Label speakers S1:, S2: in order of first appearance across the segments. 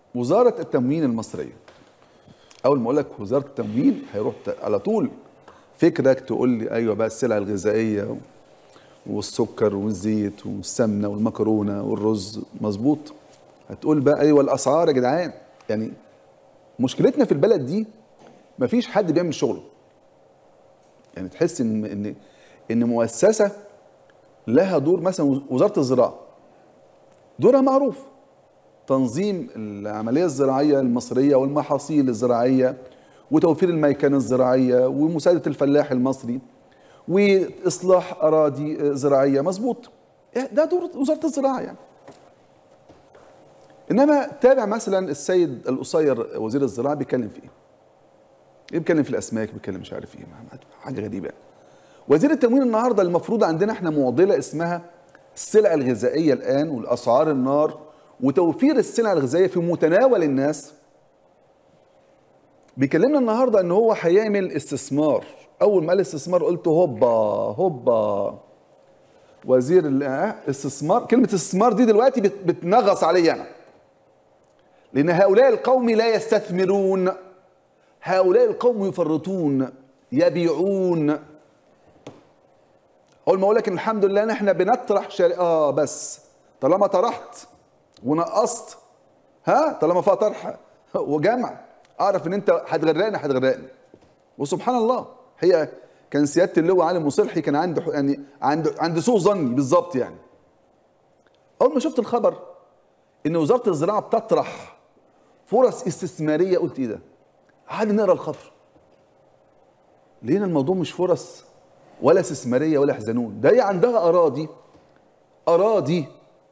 S1: وزاره التموين المصريه اول ما اقول لك وزاره التموين هيروح ت- على طول فكرك تقول لي ايوه بقى السلع الغذائيه والسكر والزيت والسمنه والمكرونه والرز مظبوط هتقول بقى ايوه الاسعار يا جدعان يعني مشكلتنا في البلد دي مفيش حد بيعمل شغله يعني تحس ان ان ان مؤسسه لها دور مثلا وزاره الزراعه دورها معروف تنظيم العمليه الزراعيه المصريه والمحاصيل الزراعيه وتوفير الميكنه الزراعيه ومساعده الفلاح المصري واصلاح اراضي زراعيه مظبوط ده دور وزاره الزراعه يعني انما تابع مثلا السيد القصير وزير الزراعه بيتكلم في ايه؟ بيتكلم في الاسماك بيتكلم مش عارف ايه حاجه غريبه يعني. وزير التموين النهارده المفروض عندنا احنا معضله اسمها السلع الغذائيه الان والاسعار النار وتوفير السلع الغذائيه في متناول الناس بيكلمنا النهارده ان هو هيعمل استثمار اول ما قال استثمار قلت هوبا هوبا وزير الاستثمار كلمه استثمار دي دلوقتي بت- بتنغص عليا انا لان هؤلاء القوم لا يستثمرون هؤلاء القوم يفرطون يبيعون اول ما اقول لك إن الحمد لله ان احنا بنطرح شر... اه بس طالما طرحت ونقصت ها طالما فيها طرح وجمع اعرف ان انت هتغرقني هتغرقني وسبحان الله هي كان سياده اللواء علي مصلحي كان عنده يعني عنده عند سوء ظني بالظبط يعني اول ما شفت الخبر ان وزاره الزراعه بتطرح فرص استثماريه قلت ايه ده؟ قعدنا نقرا الخبر لقينا الموضوع مش فرص ولا استثماريه ولا حزنون ده هي عندها اراضي اراضي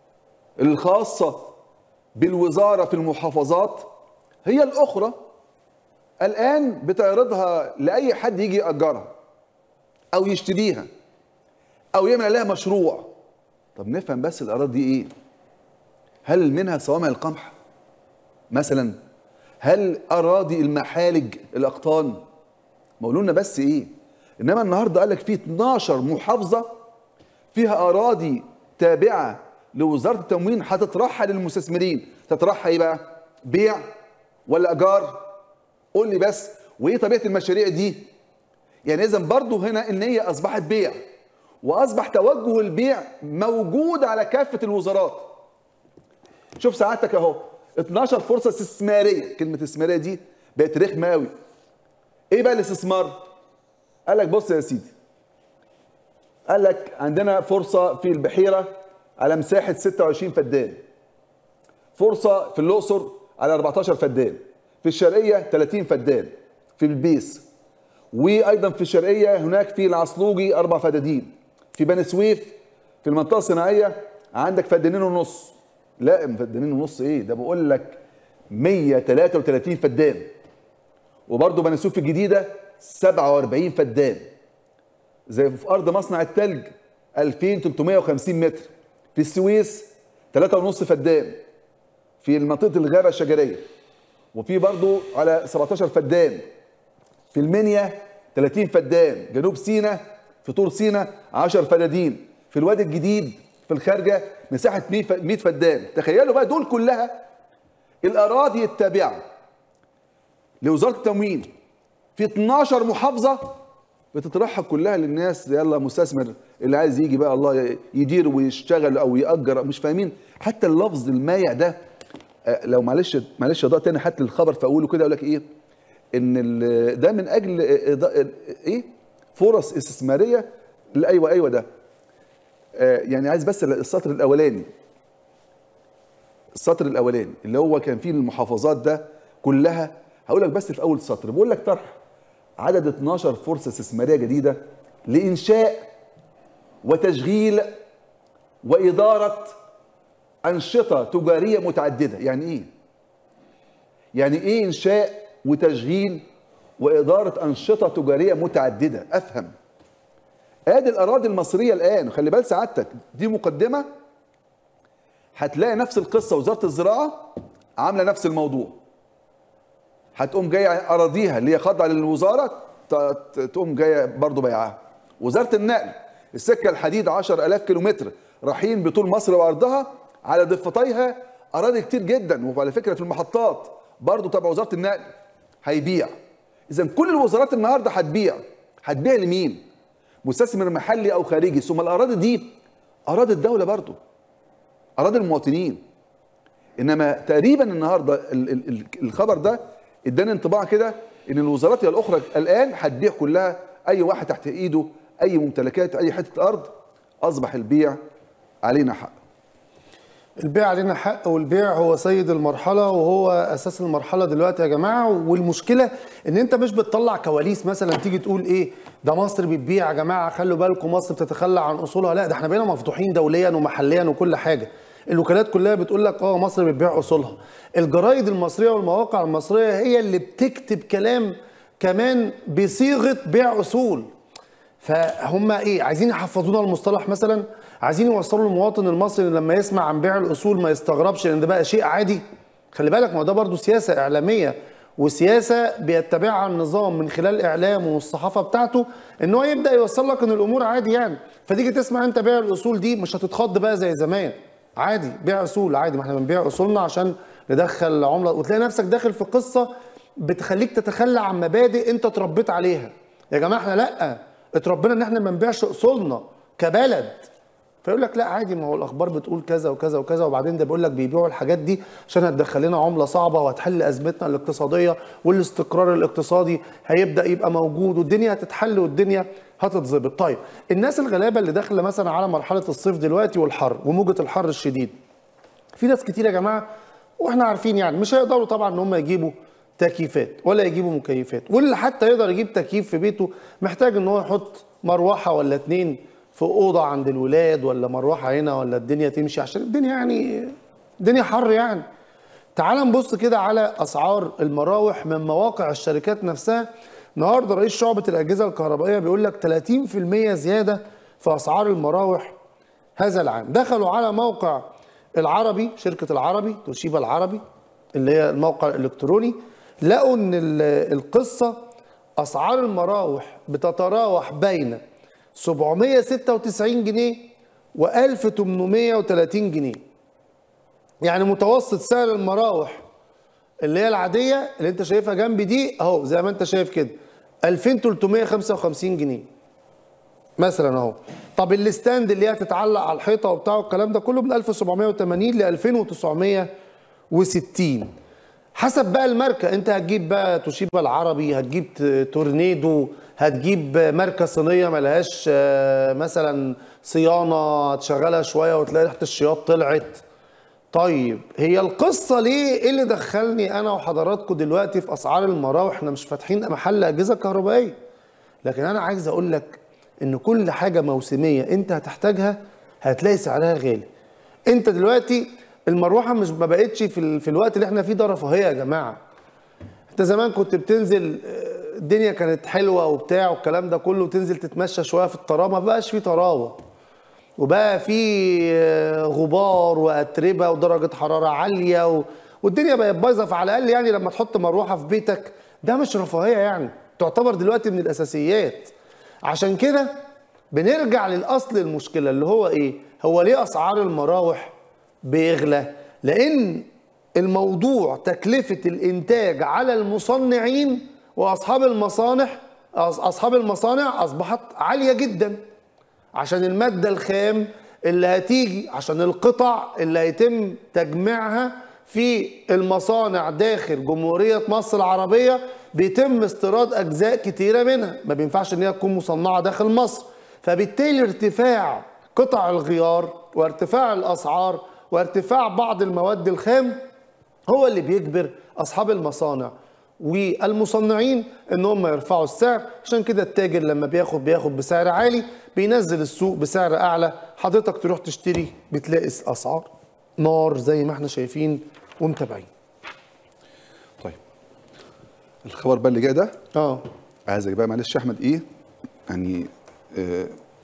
S1: الخاصه بالوزاره في المحافظات هي الاخرى الان بتعرضها لاي حد يجي ياجرها او يشتريها او يعمل عليها مشروع طب نفهم بس الاراضي دي ايه هل منها صوامع القمح مثلا هل اراضي المحالج الاقطان ما قولوا لنا بس ايه انما النهارده قال لك في 12 محافظه فيها اراضي تابعه لوزاره التموين هتطرحها للمستثمرين تطرحها ايه بقى بيع ولا ايجار قول لي بس وايه طبيعه المشاريع دي يعني اذا برضو هنا ان هي اصبحت بيع واصبح توجه البيع موجود على كافه الوزارات شوف سعادتك اهو 12 فرصه استثماريه كلمه استثماريه دي بقت رخمه قوي ايه بقى الاستثمار قال لك بص يا سيدي قال لك عندنا فرصه في البحيره على مساحه 26 فدان فرصه في الاقصر على 14 فدان في الشرقيه 30 فدان في البيس وايضا في الشرقيه هناك في العصلوجي اربع فدادين في بني سويف في المنطقه الصناعيه عندك فدانين ونص لا فدانين ونص ايه ده بقول لك 133 فدان وبرضه بني سويف الجديده 47 فدان زي في ارض مصنع التلج 2350 متر في السويس 3.5 فدان في منطقه الغابه الشجريه وفي برضه على 17 فدان في المنيا 30 فدان جنوب سينا في طور سينا 10 فدادين في الوادي الجديد في الخارجه مساحه 100 فدان تخيلوا بقى دول كلها الاراضي التابعه لوزاره التموين في 12 محافظه بتطرحها كلها للناس يلا مستثمر اللي عايز يجي بقى الله يدير ويشتغل او ياجر مش فاهمين حتى اللفظ المايع ده آه، لو معلش معلش اضاء تاني حتى الخبر فاقوله كده اقول لك ايه ان ال- ده من اجل إضاءة- ايه فرص استثماريه لا، ايوه ايوه ده آه، يعني عايز بس السطر الاولاني السطر الاولاني اللي هو كان فيه المحافظات ده كلها هقول لك بس في اول سطر بقول لك طرح عدد 12 فرصه استثماريه جديده لانشاء وتشغيل واداره انشطه تجاريه متعدده يعني ايه يعني ايه انشاء وتشغيل واداره انشطه تجاريه متعدده افهم ادي الاراضي المصريه الان خلي بال سعادتك دي مقدمه هتلاقي نفس القصه وزاره الزراعه عامله نفس الموضوع هتقوم جايه اراضيها اللي هي خاضعه للوزاره ت- ت- تقوم جايه برضه بيعها وزاره النقل السكه الحديد 10000 كيلومتر رايحين بطول مصر وارضها على ضفتيها اراضي كتير جدا وعلى فكره في المحطات برضه تبع وزاره النقل هيبيع اذا كل الوزارات النهارده هتبيع هتبيع لمين مستثمر محلي او خارجي ثم الاراضي دي اراضي الدوله برضه اراضي المواطنين انما تقريبا النهارده ال- ال- ال- الخبر ده اداني انطباع كده ان الوزارات الاخرى الان هتبيع كلها اي واحد تحت ايده اي ممتلكات اي حته ارض اصبح البيع علينا حق
S2: البيع علينا حق والبيع هو سيد المرحله وهو اساس المرحله دلوقتي يا جماعه والمشكله ان انت مش بتطلع كواليس مثلا تيجي تقول ايه ده مصر بتبيع يا جماعه خلوا بالكم مصر بتتخلى عن اصولها لا ده احنا بقينا مفضوحين دوليا ومحليا وكل حاجه الوكالات كلها بتقول لك اه مصر بتبيع اصولها الجرايد المصريه والمواقع المصريه هي اللي بتكتب كلام كمان بصيغه بيع اصول فهم ايه عايزين يحفظونا المصطلح مثلا عايزين يوصلوا للمواطن المصري إن لما يسمع عن بيع الاصول ما يستغربش ان ده بقى شيء عادي خلي بالك ما هو ده برضه سياسه اعلاميه وسياسه بيتبعها النظام من خلال اعلامه والصحافه بتاعته ان هو يبدا يوصل لك ان الامور عادي يعني فتيجي تسمع انت بيع الاصول دي مش هتتخض بقى زي زمان عادي بيع اصول عادي ما احنا بنبيع اصولنا عشان ندخل عمله وتلاقي نفسك داخل في قصه بتخليك تتخلى عن مبادئ انت اتربيت عليها يا جماعه احنا لا اتربينا ان احنا ما نبيعش اصولنا كبلد فيقول لك لا عادي ما هو الاخبار بتقول كذا وكذا وكذا وبعدين ده بيقول لك بيبيعوا الحاجات دي عشان هتدخل لنا عمله صعبه وهتحل ازمتنا الاقتصاديه والاستقرار الاقتصادي هيبدا يبقى موجود والدنيا هتتحل والدنيا هتتظبط طيب الناس الغلابه اللي داخله مثلا على مرحله الصيف دلوقتي والحر وموجه الحر الشديد في ناس كتير يا جماعه واحنا عارفين يعني مش هيقدروا طبعا ان هم يجيبوا تكييفات ولا يجيبوا مكيفات واللي حتى يقدر يجيب تكييف في بيته محتاج ان هو يحط مروحه ولا اتنين في اوضه عند الولاد ولا مروحه هنا ولا الدنيا تمشي عشان الدنيا يعني الدنيا حر يعني تعال نبص كده على اسعار المراوح من مواقع الشركات نفسها النهارده رئيس شعبه الاجهزه الكهربائيه بيقول لك 30% زياده في اسعار المراوح هذا العام دخلوا على موقع العربي شركه العربي توشيبا العربي اللي هي الموقع الالكتروني لقوا ان ال- القصه اسعار المراوح بتتراوح بين 796 جنيه و 1830 جنيه يعني متوسط سعر المراوح اللي هي العاديه اللي انت شايفها جنبي دي اهو زي ما انت شايف كده 2355 جنيه مثلا اهو طب الستاند اللي هي هتتعلق على الحيطه وبتاع والكلام ده كله من 1780 ل 2960 حسب بقى الماركه انت هتجيب بقى توشيبا العربي هتجيب ت- تورنيدو هتجيب ماركه صينيه ملهاش آه، مثلا صيانه تشغلها شويه وتلاقي ريحه الشياط طلعت طيب هي القصه ليه ايه اللي دخلني انا وحضراتكم دلوقتي في اسعار المراوح احنا مش فاتحين محل اجهزه كهربائيه لكن انا عايز اقول لك ان كل حاجه موسميه انت هتحتاجها هتلاقي سعرها غالي انت دلوقتي المروحه مش ما بقتش في, ال... في الوقت اللي احنا فيه ده رفاهيه يا جماعه انت زمان كنت بتنزل آه، الدنيا كانت حلوه وبتاع والكلام ده كله وتنزل تتمشى شويه في الطراوه ما بقاش في طراوه وبقى في آه، غبار واتربه ودرجه حراره عاليه و... والدنيا بقت بايظه فعلى الاقل يعني لما تحط مروحه في بيتك ده مش رفاهيه يعني تعتبر دلوقتي من الاساسيات عشان كده بنرجع للاصل المشكله اللي هو ايه هو ليه اسعار المراوح بيغلى لان الموضوع تكلفه الانتاج على المصنعين واصحاب المصانع أص- اصحاب المصانع اصبحت عاليه جدا عشان المادة الخام اللي هتيجي عشان القطع اللي هيتم تجميعها في المصانع داخل جمهورية مصر العربية بيتم استيراد أجزاء كتيرة منها ما بينفعش إن هي تكون مصنعة داخل مصر فبالتالي ارتفاع قطع الغيار وارتفاع الأسعار وارتفاع بعض المواد الخام هو اللي بيجبر اصحاب المصانع والمصنعين ان هم يرفعوا السعر عشان كده التاجر لما بياخد بياخد بسعر عالي بينزل السوق بسعر اعلى حضرتك تروح تشتري بتلاقي اسعار نار زي ما احنا شايفين ومتابعين
S1: طيب الخبر بقى اللي جاي ده
S2: اه
S1: عايزك بقى معلش يا احمد ايه يعني آه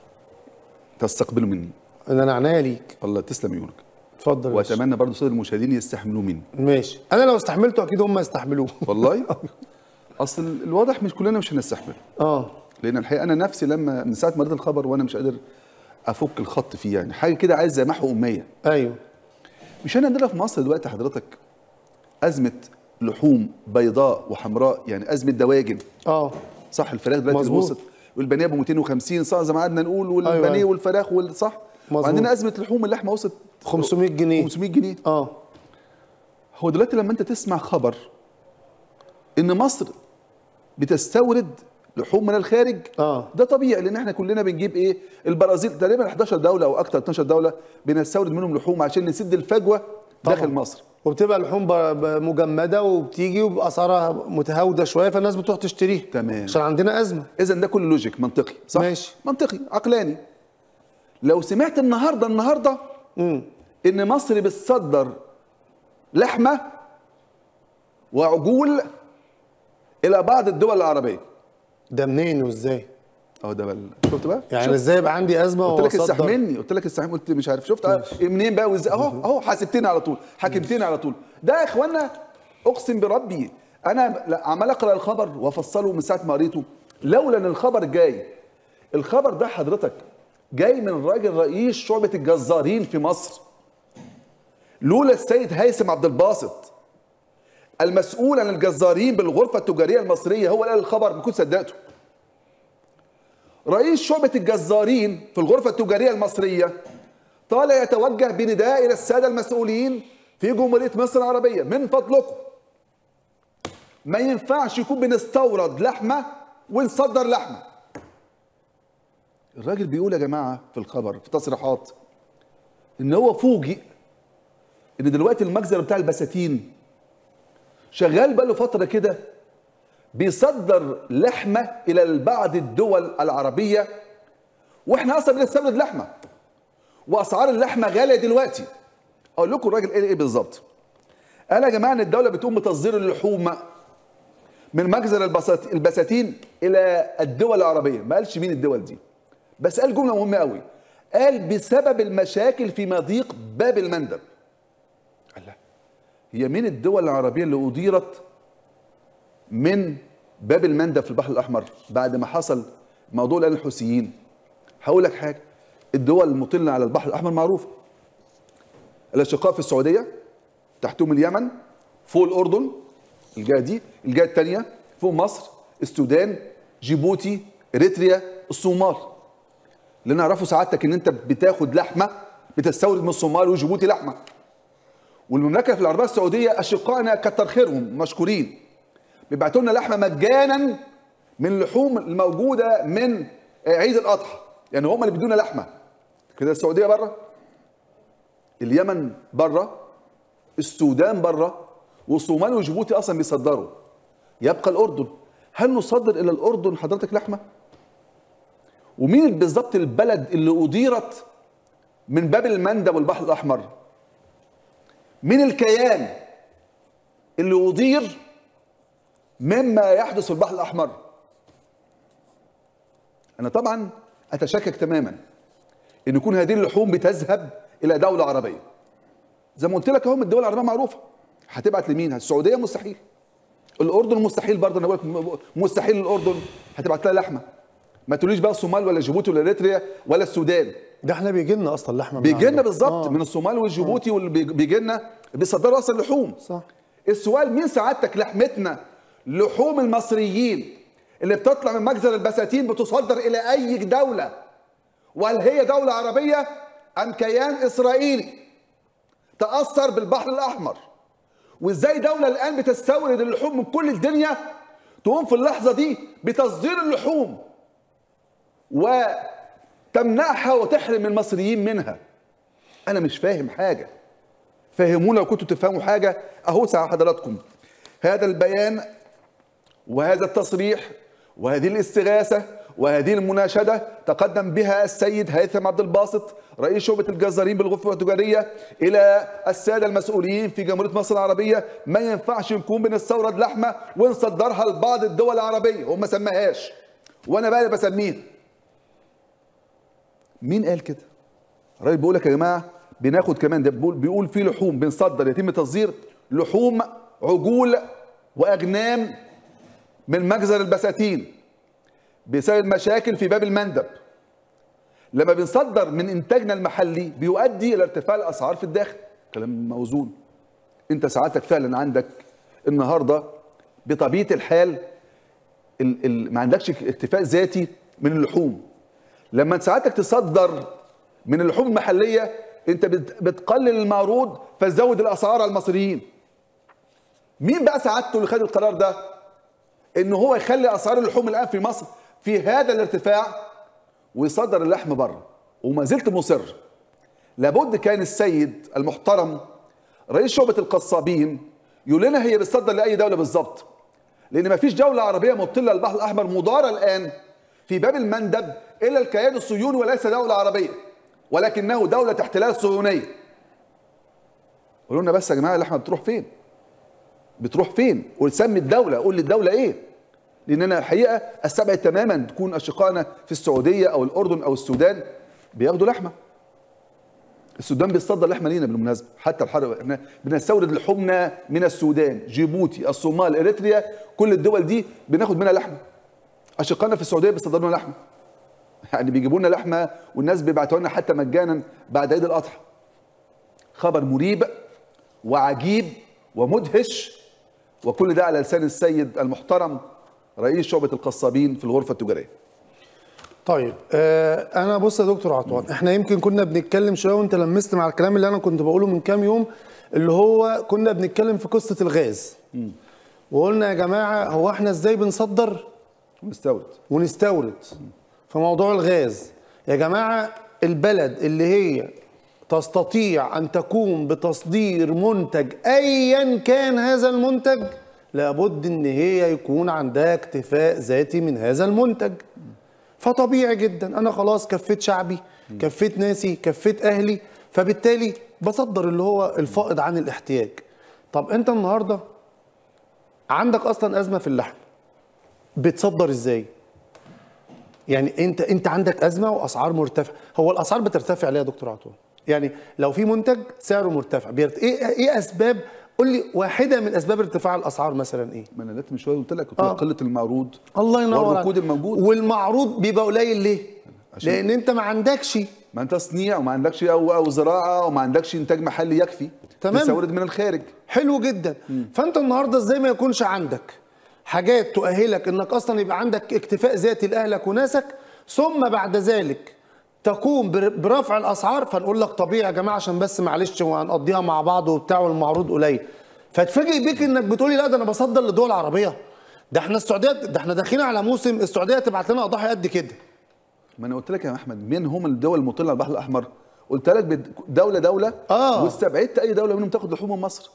S1: تستقبله مني
S2: ان انا عناية ليك
S1: الله تسلم عيونك
S2: اتفضل يا باشا.
S1: واتمنى برضه صدر المشاهدين يستحملوه مني
S2: ماشي انا لو استحملته اكيد هم يستحملوه
S1: والله اصل الواضح مش كلنا مش هنستحمل
S2: اه
S1: لان الحقيقه انا نفسي لما من ساعه ما قريت الخبر وانا مش قادر افك الخط فيه يعني حاجه كده عايز زي محو اميه
S2: ايوه
S1: مش احنا عندنا في مصر دلوقتي حضرتك ازمه لحوم بيضاء وحمراء يعني ازمه دواجن
S2: اه
S1: صح الفراخ دلوقتي
S2: مظبوط.
S1: وصلت والبانيه ب 250 صح زي ما قعدنا نقول والبانيه
S2: أيوة.
S1: والفراخ والصح
S2: مظبوط.
S1: وعندنا ازمه لحوم اللحمه وصلت
S2: 500 جنيه
S1: 500 جنيه
S2: اه
S1: هو دلوقتي لما انت تسمع خبر ان مصر بتستورد لحوم من الخارج
S2: اه
S1: ده طبيعي لان احنا كلنا بنجيب ايه البرازيل تقريبا 11 دوله او اكتر 12 دوله بنستورد منهم لحوم عشان نسد الفجوه
S2: طبعاً.
S1: داخل مصر
S2: وبتبقى اللحوم ب- ب- مجمده وبتيجي وباسعارها متهاوده شويه فالناس بتروح تشتريها
S1: تمام.
S2: عشان عندنا ازمه
S1: اذا ده كله لوجيك منطقي صح
S2: ماشي.
S1: منطقي عقلاني لو سمعت النهارده النهارده
S2: امم
S1: ان مصر بتصدر لحمه وعجول الى بعض الدول العربيه
S2: ده منين وازاي؟
S1: اهو ده بقى شفت بقى
S2: يعني
S1: شفت؟
S2: ازاي يبقى عندي ازمه
S1: قلت لك
S2: وأصدر؟
S1: استحملني قلت لك استحمل قلت مش عارف شفت إيه منين بقى وازاي اهو اهو حاسبتني على طول حاكمتني على طول ده يا اخوانا اقسم بربي انا لا- عمال اقرا الخبر وافصله من ساعه ما قريته لولا ان الخبر جاي الخبر ده حضرتك جاي من راجل رئيس شعبه الجزارين في مصر لولا السيد هيثم عبد الباسط المسؤول عن الجزارين بالغرفه التجاريه المصريه هو اللي قال الخبر ما كنت صدقته رئيس شعبة الجزارين في الغرفة التجارية المصرية طالع يتوجه بنداء إلى السادة المسؤولين في جمهورية مصر العربية من فضلكم ما ينفعش يكون بنستورد لحمة ونصدر لحمة الراجل بيقول يا جماعة في الخبر في تصريحات إن هو فوجئ إن دلوقتي المخزن بتاع البساتين شغال بقاله فترة كده بيصدر لحمه الى بعض الدول العربيه واحنا اصلا بنستورد لحمه واسعار اللحمه غاليه دلوقتي اقول لكم الراجل قال ايه بالظبط قال يا جماعه ان الدوله بتقوم بتصدير اللحوم من مخزن البسات- البساتين الى الدول العربيه ما قالش مين الدول دي بس قال جمله مهمه قوي قال بسبب المشاكل في مضيق باب المندب قال لا هي مين الدول العربيه اللي اديرت من باب المندب في البحر الاحمر بعد ما حصل موضوع الان الحوثيين هقول لك حاجه الدول المطله على البحر الاحمر معروفه الاشقاء في السعوديه تحتهم اليمن فوق الاردن الجهه دي الجهه الثانيه فوق مصر السودان جيبوتي اريتريا الصومال اللي نعرفه سعادتك ان انت بتاخد لحمه بتستورد من الصومال وجيبوتي لحمه والمملكه في العربيه السعوديه اشقائنا كتر خيرهم مشكورين بيبعتوا لنا لحمه مجانا من اللحوم الموجوده من عيد الاضحى يعني هم اللي بيدونا لحمه كده السعوديه بره اليمن بره السودان بره والصومال وجيبوتي اصلا بيصدروا يبقى الاردن هل نصدر الى الاردن حضرتك لحمه ومين بالظبط البلد اللي اديرت من باب المندب والبحر الاحمر مين الكيان اللي أدير مما يحدث في البحر الأحمر أنا طبعا أتشكك تماما أن يكون هذه اللحوم بتذهب إلى دولة عربية زي ما قلت لك اهو من الدول العربية معروفة هتبعت لمين؟ السعودية مستحيل الأردن مستحيل برضه أنا بقول لك مستحيل الأردن هتبعت لها لحمة ما تقوليش بقى الصومال ولا جيبوتي ولا اريتريا ولا السودان
S2: ده احنا بيجي لنا اصلا لحمه من
S1: بيجي لنا
S2: عندهم.
S1: بالظبط
S2: آه.
S1: من الصومال والجيبوتي واللي بيجي لنا بيصدروا اصلا لحوم
S2: صح
S1: السؤال مين سعادتك لحمتنا لحوم المصريين اللي بتطلع من مخزن البساتين بتصدر الى اي دوله وهل هي دوله عربيه ام كيان اسرائيلي تاثر بالبحر الاحمر وازاي دوله الان بتستورد اللحوم من كل الدنيا تقوم في اللحظه دي بتصدير اللحوم وتمنعها وتحرم المصريين منها انا مش فاهم حاجه فهمونا لو كنتوا تفهموا حاجه اهو ساعة حضراتكم هذا البيان وهذا التصريح وهذه الاستغاثه وهذه المناشده تقدم بها السيد هيثم عبد الباسط رئيس شعبة الجزارين بالغرفة التجارية إلى السادة المسؤولين في جمهورية مصر العربية ما ينفعش نكون بنستورد لحمة ونصدرها لبعض الدول العربية هم ما سماهاش وأنا بقى اللي بسميها مين قال كده؟ الراجل بيقول لك يا جماعه بناخد كمان ده بيقول, بيقول في لحوم بنصدر يتم تصدير لحوم عجول واجنام من مخزن البساتين بسبب مشاكل في باب المندب لما بنصدر من انتاجنا المحلي بيؤدي الى ارتفاع الاسعار في الداخل كلام موزون انت سعادتك فعلا عندك النهارده بطبيعه الحال ال ال ما عندكش اكتفاء ذاتي من اللحوم لما سعادتك تصدر من اللحوم المحليه انت بت- بتقلل المعروض فتزود الاسعار على المصريين مين بقى سعادته اللي خد القرار ده ان هو يخلي اسعار اللحوم الان في مصر في هذا الارتفاع ويصدر اللحم بره وما زلت مصر لابد كان السيد المحترم رئيس شعبة القصابين يقول لنا هي بتصدر لأي دولة بالظبط لأن ما فيش دولة عربية مطلة البحر الأحمر مدارة الآن في باب المندب إلا الكيان الصهيوني وليس دولة عربية ولكنه دولة احتلال صهيونية قولوا لنا بس يا جماعة اللحمة بتروح فين بتروح فين وسمي الدولة قول لي الدولة إيه لأن أنا الحقيقة أستبعد تماما تكون أشقائنا في السعودية أو الأردن أو السودان بياخدوا لحمة السودان بيصدر لحمه لينا بالمناسبه حتى الحرب احنا بنستورد لحومنا من السودان جيبوتي الصومال اريتريا كل الدول دي بناخد منها لحمه اشقائنا في السعوديه بيصدروا لنا لحمه يعني بيجيبوا لنا لحمه والناس بيبعتوها لنا حتى مجانا بعد عيد الاضحى خبر مريب وعجيب ومدهش وكل ده على لسان السيد المحترم رئيس شعبه القصابين في الغرفه التجاريه
S2: طيب آه انا بص يا دكتور عطوان احنا يمكن كنا بنتكلم شويه وانت لمست مع الكلام اللي انا كنت بقوله من كام يوم اللي هو كنا بنتكلم في قصه الغاز وقلنا يا جماعه هو احنا ازاي بنصدر
S1: ونستورد
S2: ونستورد في موضوع الغاز يا جماعه البلد اللي هي تستطيع ان تقوم بتصدير منتج ايا كان هذا المنتج لابد ان هي يكون عندها اكتفاء ذاتي من هذا المنتج فطبيعي جدا انا خلاص كفيت شعبي كفيت ناسي كفيت اهلي فبالتالي بصدر اللي هو الفائض عن الاحتياج طب انت النهارده عندك اصلا ازمه في اللحم بتصدر ازاي يعني انت انت عندك ازمه واسعار مرتفعه هو الاسعار بترتفع ليه يا دكتور عطوه يعني لو في منتج سعره مرتفع بيرت... ايه ايه اسباب قول لي واحده من اسباب ارتفاع الاسعار مثلا ايه
S1: ما انا دلوقتي من شويه قلت لك قلت لك
S2: آه.
S1: قله المعروض
S2: الله ينور
S1: والركود
S2: عليك.
S1: الموجود
S2: والمعروض بيبقى قليل ليه
S1: عشان-
S2: لان انت ما عندكش
S1: ما انت تصنيع وما عندكش او او زراعه وما عندكش انتاج محلي يكفي
S2: تمام.
S1: تستورد من الخارج
S2: حلو جدا فانت النهارده ازاي ما يكونش عندك حاجات تؤهلك انك اصلا يبقى عندك اكتفاء ذاتي لاهلك وناسك ثم بعد ذلك تقوم بر- برفع الاسعار فنقول لك طبيعي يا جماعه عشان بس معلش وهنقضيها مع بعض وبتاع والمعروض قليل فتفاجئ بيك انك بتقولي لا ده انا بصدر لدول عربيه ده احنا السعوديه ده احنا داخلين على موسم السعوديه تبعت لنا اضاحي قد كده
S1: ما انا قلت لك يا احمد مين هم الدول المطله على البحر الاحمر قلت لك بد- دوله دوله
S2: آه.
S1: واستبعدت اي دوله منهم تاخد لحوم من مصر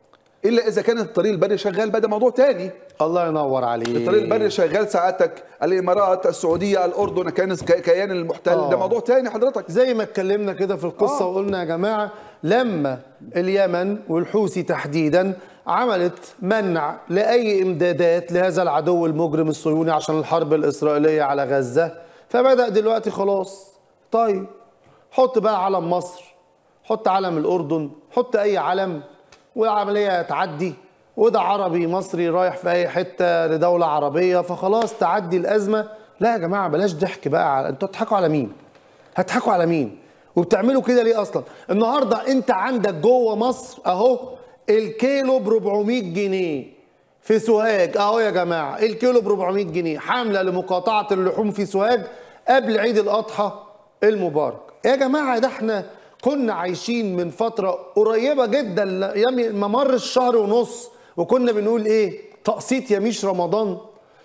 S1: الا اذا كان الطريق البري شغال بقى ده موضوع تاني
S2: الله ينور عليك
S1: الطريق البري شغال ساعتك الامارات السعوديه الاردن كان كيان المحتل
S2: آه.
S1: ده موضوع تاني حضرتك
S2: زي ما اتكلمنا كده في القصة
S1: آه.
S2: وقلنا يا جماعة لما اليمن والحوثي تحديدا عملت منع لأي إمدادات لهذا العدو المجرم الصهيوني عشان الحرب الإسرائيلية على غزة فبدأ دلوقتي خلاص طيب حط بقى علم مصر حط علم الأردن حط أي علم والعملية تعدي وده عربي مصري رايح في أي حتة لدولة عربية فخلاص تعدي الأزمة لا يا جماعة بلاش ضحك بقى على انتوا بتضحكوا على مين؟ هتضحكوا على مين؟ وبتعملوا كده ليه اصلا؟ النهارده انت عندك جوه مصر اهو الكيلو ب 400 جنيه في سوهاج اهو يا جماعه الكيلو ب 400 جنيه حمله لمقاطعه اللحوم في سوهاج قبل عيد الاضحى المبارك. يا جماعه ده احنا كنا عايشين من فتره قريبه جدا لا- يمي- ما مرش شهر ونص وكنا بنقول ايه؟ تقسيط يميش رمضان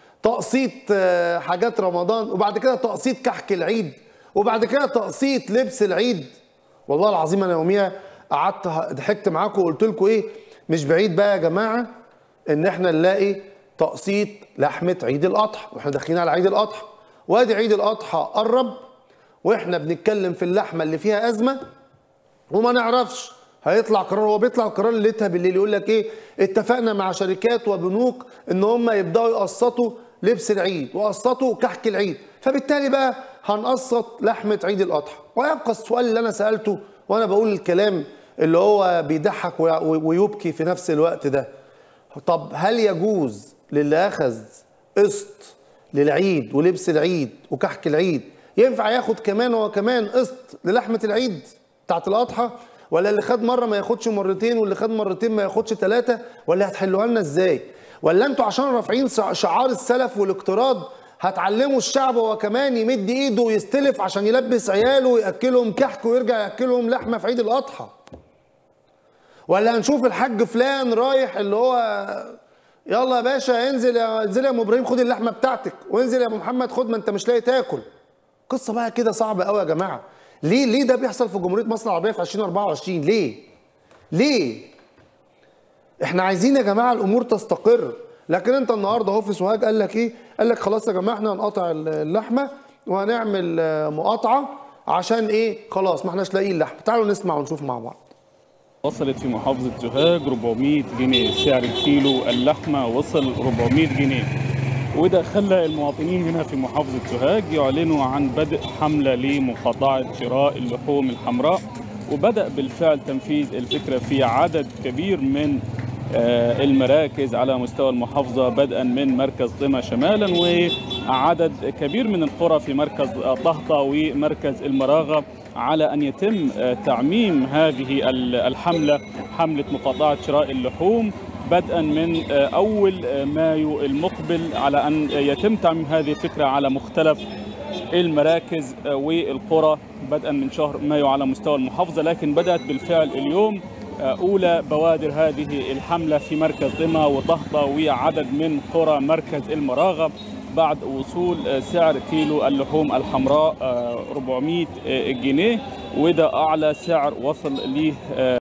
S2: تقسيط آه، حاجات رمضان وبعد كده تقسيط كحك العيد وبعد كده تقسيط لبس العيد والله العظيم انا يوميها قعدت ه- ضحكت معاكم وقلت لكم ايه مش بعيد بقى يا جماعه ان احنا نلاقي تقسيط لحمه عيد الاضحى واحنا داخلين على عيد الاضحى وادي عيد الاضحى قرب واحنا بنتكلم في اللحمه اللي فيها ازمه وما نعرفش هيطلع قرار هو بيطلع قرار ليلتها بالليل يقول لك ايه اتفقنا مع شركات وبنوك ان هم يبداوا يقسطوا لبس العيد وقسطوا كحك العيد فبالتالي بقى هنقسط لحمه عيد الاضحى ويبقى السؤال اللي انا سالته وانا بقول الكلام اللي هو بيضحك وي- ويبكي في نفس الوقت ده طب هل يجوز للي اخذ قسط للعيد ولبس العيد وكحك العيد ينفع ياخد كمان هو كمان قسط للحمه العيد بتاعت الاضحى ولا اللي خد مره ما ياخدش مرتين واللي خد مرتين ما ياخدش ثلاثه ولا هتحلوها لنا ازاي ولا انتوا عشان رافعين شع- شعار السلف والاقتراض هتعلموا الشعب هو كمان يمد ايده ويستلف عشان يلبس عياله وياكلهم كحك ويرجع ياكلهم لحمه في عيد الاضحى ولا هنشوف الحاج فلان رايح اللي هو يلا يا باشا انزل يا انزل يا ام ابراهيم خد اللحمه بتاعتك وانزل يا ابو محمد خد ما انت مش لاقي تاكل قصه بقى كده صعبه قوي يا جماعه ليه ليه ده بيحصل في جمهوريه مصر العربيه في 2024 ليه ليه احنا عايزين يا جماعه الامور تستقر لكن انت النهارده اهو في سوهاج قال لك ايه قال لك خلاص يا جماعه احنا هنقطع اللحمه وهنعمل آه، مقاطعه عشان ايه خلاص ما احناش لاقيين لحمه تعالوا نسمع ونشوف مع بعض
S3: وصلت في محافظة سوهاج 400 جنيه سعر الكيلو اللحمة وصل 400 جنيه وده خلى المواطنين هنا في محافظة سوهاج يعلنوا عن بدء حملة لمقاطعة شراء اللحوم الحمراء وبدأ بالفعل تنفيذ الفكرة في عدد كبير من آه، المراكز على مستوى المحافظة بدءا من مركز ضمى شمالا وعدد كبير من القرى في مركز آه، طهطا ومركز المراغة على أن يتم آه، تعميم هذه ال- الحملة حملة مقاطعة شراء اللحوم بدءا من آه، أول آه، مايو المقبل على أن يتم تعميم هذه الفكرة على مختلف المراكز آه، والقرى بدءا من شهر مايو على مستوى المحافظة لكن بدأت بالفعل اليوم آه، أولى بوادر هذه الحملة في مركز ضمى وطهطا وعدد من قرى مركز المراغة بعد وصول آه، سعر كيلو اللحوم الحمراء آه، 400 جنيه وده أعلى سعر وصل ليه آه،